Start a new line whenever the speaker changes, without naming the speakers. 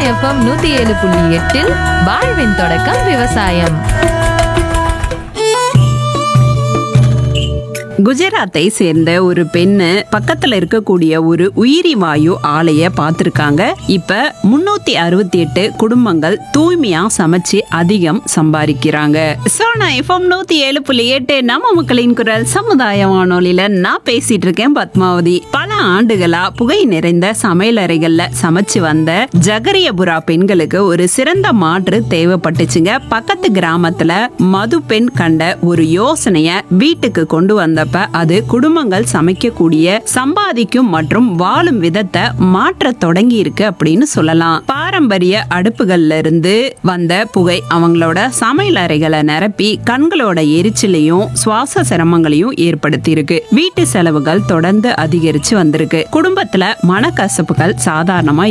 FM நூத்தி ஏழு புள்ளி எட்டில் வாழ்வின் தொடக்கம் விவசாயம்
குஜராத்தை சேர்ந்த ஒரு பெண்ணு பக்கத்துல இருக்கக்கூடிய ஒரு உயிரி வாயு ஆலைய பார்த்திருக்காங்க இப்ப முன்னூத்தி அறுபத்தி எட்டு குடும்பங்கள் தூய்மையா சமைச்சு அதிகம் சம்பாதிக்கிறாங்க சோனா எஃப்எம் நூத்தி ஏழு புள்ளி எட்டு நம்ம மக்களின் குரல் சமுதாய வானொலியில நான் பேசிட்டு இருக்கேன் பத்மாவதி பல ஆண்டுகளா புகை நிறைந்த சமையலறைகள்ல சமைச்சு வந்த ஜகரியபுரா பெண்களுக்கு ஒரு சிறந்த மாற்று தேவைப்பட்டுச்சுங்க பக்கத்து கிராமத்துல மது பெண் கண்ட ஒரு யோசனைய வீட்டுக்கு கொண்டு வந்தப்ப அது குடும்பங்கள் சமைக்கக்கூடிய சம்பாதிக்கும் மற்றும் வாழும் விதத்தை மாற்ற தொடங்கி இருக்கு அப்படின்னு சொல்லலாம் பாரம்பரிய அடுப்புகள்ல இருந்து வந்த புகை அவங்களோட சமையல் அறைகளை நிரப்பி கண்களோட எரிச்சலையும் சுவாச சிரமங்களையும் ஏற்படுத்தி இருக்கு வீட்டு செலவுகள் தொடர்ந்து அதிகரிச்சு வந்திருக்கு குடும்பத்துல மனக்கசப்புகள் சாதாரணமா